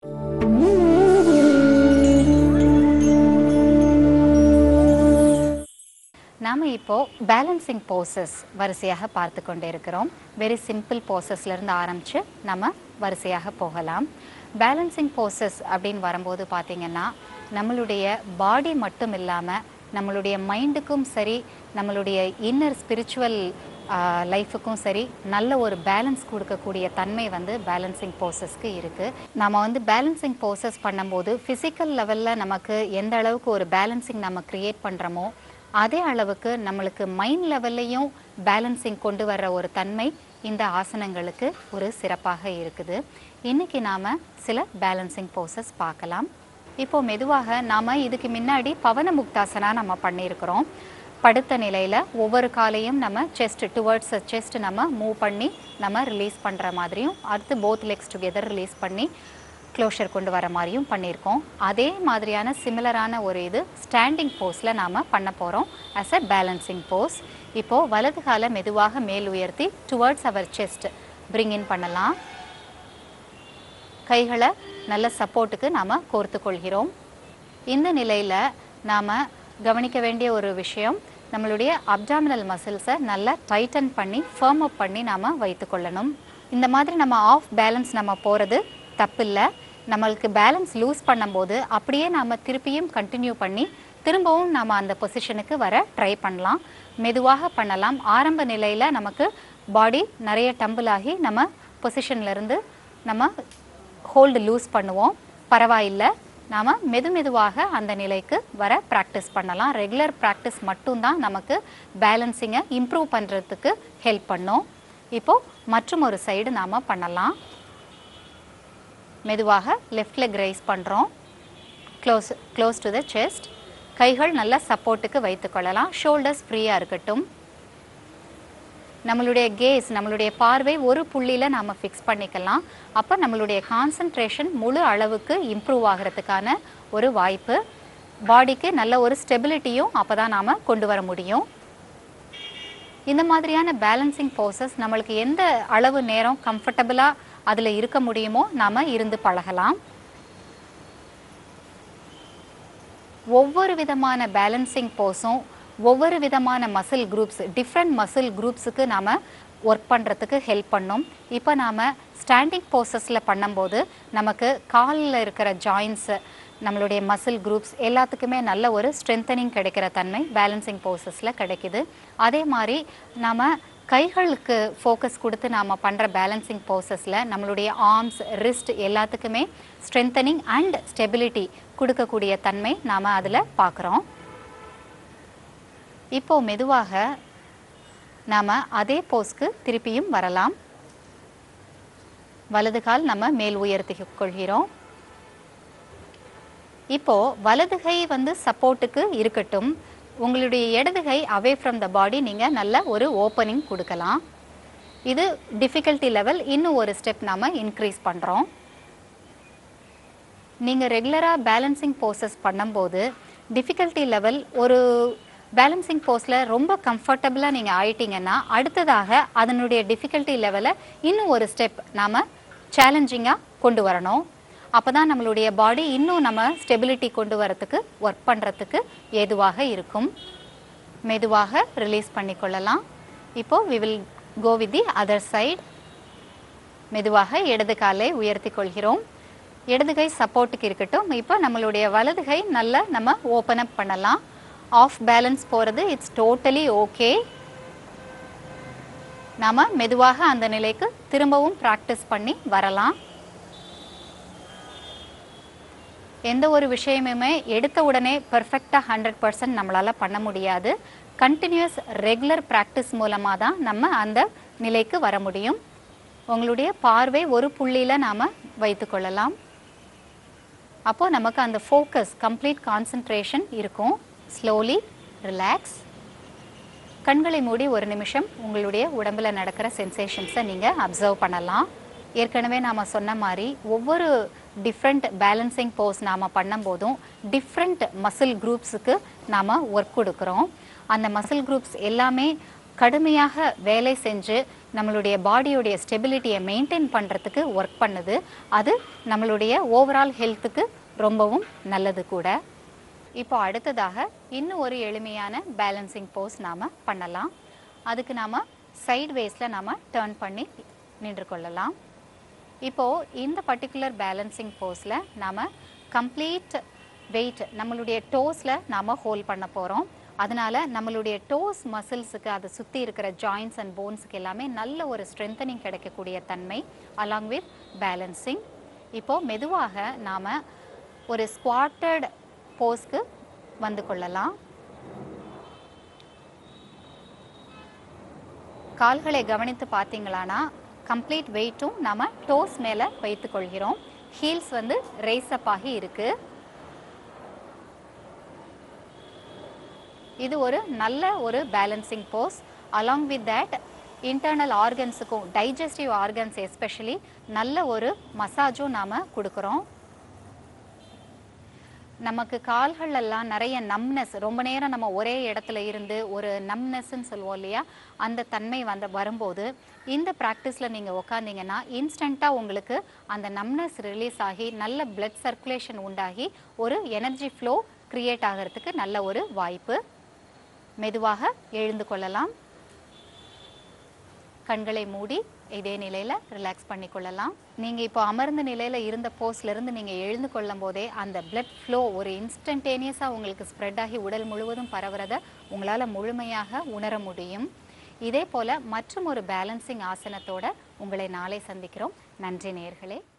நாம் இப்போ balancing poses வரிசையாக பார்த்து கொண்டே இருக்கிறோம் வெரி சிம்பிள் போசஸ்லேருந்து ஆரம்பித்து நம்ம வரிசையாக போகலாம் பேலன்சிங் போசஸ் அப்படின்னு வரும்போது பார்த்திங்கன்னா நம்மளுடைய பாடி மட்டும் இல்லாமல் நம்மளுடைய மைண்டுக்கும் சரி நம்மளுடைய இன்னர் ஸ்பிரிச்சுவல் லைஃபுக்கும் சரி நல்ல ஒரு பேலன்ஸ் கொடுக்கக்கூடிய தன்மை வந்து பேலன்சிங் போசஸ்க்கு இருக்குது நம்ம வந்து பேலன்சிங் போசஸ் பண்ணும்போது ஃபிசிக்கல் லெவலில் நமக்கு எந்த அளவுக்கு ஒரு பேலன்சிங் நம்ம க்ரியேட் பண்ணுறோமோ அதே அளவுக்கு நம்மளுக்கு மைண்ட் லெவல்லையும் பேலன்சிங் கொண்டு வர்ற ஒரு தன்மை இந்த ஆசனங்களுக்கு ஒரு சிறப்பாக இருக்குது இன்னைக்கு நாம் சில பேலன்சிங் போசஸ் பார்க்கலாம் இப்போ மெதுவாக நாம் இதுக்கு முன்னாடி பவன முக்தாசனா நம்ம பண்ணியிருக்கிறோம் படுத்த நிலையில் ஒவ்வொரு காலையும் நம்ம செஸ்ட் டுவர்ட்ஸ் செஸ்ட் நம்ம மூவ் பண்ணி நம்ம ரிலீஸ் பண்ணுற மாதிரியும் அடுத்து போத் லெக்ஸ் டுகெதர் ரிலீஸ் பண்ணி க்ளோஷர் கொண்டு வர மாதிரியும் பண்ணியிருக்கோம் அதே மாதிரியான சிமிலரான ஒரு இது ஸ்டாண்டிங் போஸில் நாம் பண்ண போகிறோம் as a பேலன்சிங் போஸ் இப்போது வலது காலை மெதுவாக மேல் உயர்த்தி டுவர்ட்ஸ் அவர் செஸ்ட் பிரிங் இன் பண்ணலாம் கைகளை நல்ல சப்போர்ட்டுக்கு நாம் கோர்த்து கொள்கிறோம் இந்த நிலையில் நாம் கவனிக்க வேண்டிய ஒரு விஷயம் நம்மளுடைய அப்டாமினல் மசில்ஸை நல்லா டைட்டன் பண்ணி ஃபேர்ம் அப் பண்ணி நாம் வைத்துக்கொள்ளணும் இந்த மாதிரி நம்ம ஆஃப் பேலன்ஸ் நம்ம போகிறது தப்பில்லை நம்மளுக்கு பேலன்ஸ் லூஸ் பண்ணும்போது அப்படியே நாம் திருப்பியும் கண்டினியூ பண்ணி திரும்பவும் நாம் அந்த பொசிஷனுக்கு வர ட்ரை பண்ணலாம் மெதுவாக பண்ணலாம் ஆரம்ப நிலையில் நமக்கு பாடி நிறைய டம்பிள் ஆகி நம்ம பொசிஷன்ல இருந்து நம்ம ஹோல்டு லூஸ் பண்ணுவோம் பரவாயில்லை நாம் மெது மெதுவாக அந்த நிலைக்கு வர ப்ராக்டிஸ் பண்ணலாம் ரெகுலர் ப்ராக்டிஸ் மட்டும்தான் நமக்கு பேலன்சிங்கை இம்ப்ரூவ் பண்ணுறதுக்கு ஹெல்ப் பண்ணும் இப்போது மற்றும் ஒரு சைடு நாம் பண்ணலாம் மெதுவாக லெஃப்ட் லெக் ரைஸ் பண்ணுறோம் close close to the chest கைகள் நல்லா சப்போர்ட்டுக்கு வைத்துக்கொள்ளலாம் ஷோல்டர்ஸ் ஃப்ரீயாக இருக்கட்டும் நம்மளுடைய கேஸ் நம்மளுடைய பார்வை ஒரு புள்ளியில் நாம் ஃபிக்ஸ் பண்ணிக்கலாம் அப்போ நம்மளுடைய கான்சன்ட்ரேஷன் முழு அளவுக்கு இம்ப்ரூவ் ஆகிறதுக்கான ஒரு வாய்ப்பு பாடிக்கு நல்ல ஒரு ஸ்டெபிலிட்டியும் அப்போ தான் நாம் கொண்டு வர முடியும் இந்த மாதிரியான பேலன்சிங் போசஸ் நம்மளுக்கு எந்த அளவு நேரம் கம்ஃபர்டபுளாக அதில் இருக்க முடியுமோ நாம் இருந்து பழகலாம் ஒவ்வொரு விதமான பேலன்சிங் போஸும் ஒவ்வொரு விதமான மசில் குரூப்ஸ் டிஃப்ரெண்ட் மசில் குரூப்ஸுக்கு நாம் ஒர்க் பண்ணுறதுக்கு ஹெல்ப் பண்ணும் இப்போ நாம் ஸ்டாண்டிங் போசஸில் பண்ணும்போது நமக்கு காலில் இருக்கிற ஜாயின்ஸு நம்மளுடைய மசில் குரூப்ஸ் எல்லாத்துக்குமே நல்ல ஒரு ஸ்ட்ரென்தனிங் கிடைக்கிற தன்மை பேலன்சிங் போசஸில் கிடைக்குது அதே மாதிரி நாம் கைகளுக்கு ஃபோக்கஸ் கொடுத்து நாம் பண்ணுற பேலன்சிங் போசஸில் நம்மளுடைய ஆர்ம்ஸ் ரிஸ்ட் எல்லாத்துக்குமே ஸ்ட்ரென்தனிங் அண்ட் ஸ்டெபிலிட்டி கொடுக்கக்கூடிய தன்மை நாம் அதில் பார்க்குறோம் இப்போ மெதுவாக நாம் அதே போஸ்க்கு திருப்பியும் வரலாம் வலது கால் நம்ம மேல் உயர்த்தி கொள்கிறோம் இப்போ வலது கை வந்து சப்போர்ட்டுக்கு இருக்கட்டும் உங்களுடைய இடது கை அவே ஃப்ரம் த பாடி நீங்கள் நல்ல ஒரு ஓப்பனிங் கொடுக்கலாம் இது டிஃபிகல்ட்டி லெவல் இன்னும் ஒரு ஸ்டெப் நாம் இன்க்ரீஸ் பண்ணுறோம் நீங்கள் ரெகுலராக பேலன்சிங் போசஸ் பண்ணும்போது டிஃபிகல்ட்டி லெவல் ஒரு பேலன்சிங் போஸில் ரொம்ப கம்ஃபர்டபுளாக நீங்கள் ஆயிட்டீங்கன்னா அடுத்ததாக அதனுடைய டிஃபிகல்ட்டி லெவலை இன்னும் ஒரு ஸ்டெப் நாம் சேலஞ்சிங்காக கொண்டு வரணும் அப்போ தான் நம்மளுடைய பாடி இன்னும் நம்ம ஸ்டெபிலிட்டி கொண்டு வரத்துக்கு ஒர்க் பண்ணுறதுக்கு ஏதுவாக இருக்கும் மெதுவாக ரிலீஸ் பண்ணிக்கொள்ளலாம் இப்போது we will go with the other side மெதுவாக இடது காலை உயர்த்தி கொள்கிறோம் இடது கை சப்போர்ட்டுக்கு இருக்கட்டும் இப்போ நம்மளுடைய வலது கை நல்லா நம்ம ஓப்பன் அப் பண்ணலாம் ஆஃப் பேலன்ஸ் போகிறது இட்ஸ் டோட்டலி ஓகே நாம் மெதுவாக அந்த நிலைக்கு திரும்பவும் ப்ராக்டிஸ் பண்ணி வரலாம் எந்த ஒரு விஷயமுமே எடுத்த உடனே பெர்ஃபெக்டாக ஹண்ட்ரட் பர்சன்ட் நம்மளால் பண்ண முடியாது கண்டினியூஸ் ரெகுலர் ப்ராக்டிஸ் மூலமாக தான் நம்ம அந்த நிலைக்கு வர முடியும் உங்களுடைய பார்வை ஒரு புள்ளியில் நாம் வைத்துக்கொள்ளலாம் அப்போது நமக்கு அந்த ஃபோக்கஸ் கம்ப்ளீட் கான்சன்ட்ரேஷன் இருக்கும் ஸ்லோலி ரிலாக்ஸ் கண்களை மூடி ஒரு நிமிஷம் உங்களுடைய உடம்புல நடக்கிற சென்சேஷன்ஸை நீங்கள் அப்சர்வ் பண்ணலாம் ஏற்கனவே நாம் சொன்ன மாதிரி ஒவ்வொரு டிஃப்ரெண்ட் பேலன்சிங் போஸ் நாம் பண்ணும்போதும் டிஃப்ரெண்ட் மசில் குரூப்ஸுக்கு நாம் ஒர்க் கொடுக்குறோம் அந்த மசில் குரூப்ஸ் எல்லாமே கடுமையாக வேலை செஞ்சு நம்மளுடைய பாடியுடைய ஸ்டெபிலிட்டியை மெயின்டைன் பண்ணுறதுக்கு ஒர்க் பண்ணுது அது நம்மளுடைய ஓவரால் ஹெல்த்துக்கு ரொம்பவும் நல்லது கூட இப்போ அடுத்ததாக இன்னும் ஒரு எளிமையான பேலன்சிங் போஸ் நாம் பண்ணலாம் அதுக்கு நாம் சைட் வேஸில் நாம் டேர்ன் பண்ணி நின்று கொள்ளலாம் இப்போது இந்த பர்டிகுலர் பேலன்சிங் போஸில் நாம் கம்ப்ளீட் வெயிட் நம்மளுடைய டோஸில் நாம் ஹோல்ட் பண்ண போகிறோம் அதனால நம்மளுடைய டோஸ் மசில்ஸுக்கு அதை சுற்றி இருக்கிற ஜாயின்ஸ் அண்ட் போன்ஸுக்கு எல்லாமே நல்ல ஒரு ஸ்ட்ரென்தனிங் கிடைக்கக்கூடிய தன்மை அலாங் வித் பேலன்சிங் இப்போது மெதுவாக நாம் ஒரு ஸ்குவாட்டட் போஸ்க்கு வந்து கொள்ளலாம் கால்களை கவனித்து பார்த்தீங்களானா கம்ப்ளீட் வெயிட்டும் நம்ம டோஸ் மேலே வைத்துக் கொள்கிறோம் ஹீல்ஸ் வந்து ரேஸ் அப் ஆகி இருக்கு இது ஒரு நல்ல ஒரு balancing pose along with that internal ஆர்கன்ஸுக்கும் டைஜஸ்டிவ் ஆர்கன்ஸ் எஸ்பெஷலி நல்ல ஒரு மசாஜும் நாம் கொடுக்குறோம் நமக்கு கால்கள் எல்லாம் நிறைய நம்னஸ் ரொம்ப நேரம் நம்ம ஒரே இடத்துல இருந்து ஒரு நம்னஸ்ன்னு சொல்லுவோம் இல்லையா அந்த தன்மை வந்து வரும்போது இந்த ப்ராக்டிஸில் நீங்கள் உக்காந்தீங்கன்னா இன்ஸ்டண்ட்டாக உங்களுக்கு அந்த நம்னஸ் ரிலீஸ் ஆகி நல்ல பிளட் சர்க்குலேஷன் உண்டாகி ஒரு எனர்ஜி ஃப்ளோ கிரியேட் ஆகிறதுக்கு நல்ல ஒரு வாய்ப்பு மெதுவாக எழுந்து கொள்ளலாம் கண்களை மூடி இதே நிலையில் ரிலாக்ஸ் பண்ணி கொள்ளலாம் நீங்கள் இப்போ அமர்ந்த நிலையில் இருந்த போஸ்லேருந்து நீங்கள் எழுந்து கொள்ளும் போதே அந்த பிளட் ஃப்ளோ ஒரு இன்ஸ்டன்டேனியஸாக உங்களுக்கு ஸ்ப்ரெட் ஆகி உடல் முழுவதும் பரவுறத உங்களால் முழுமையாக உணர முடியும் இதே போல் மற்றும் ஒரு பேலன்சிங் ஆசனத்தோட உங்களை நாளை சந்திக்கிறோம் நன்றி நேயர்களே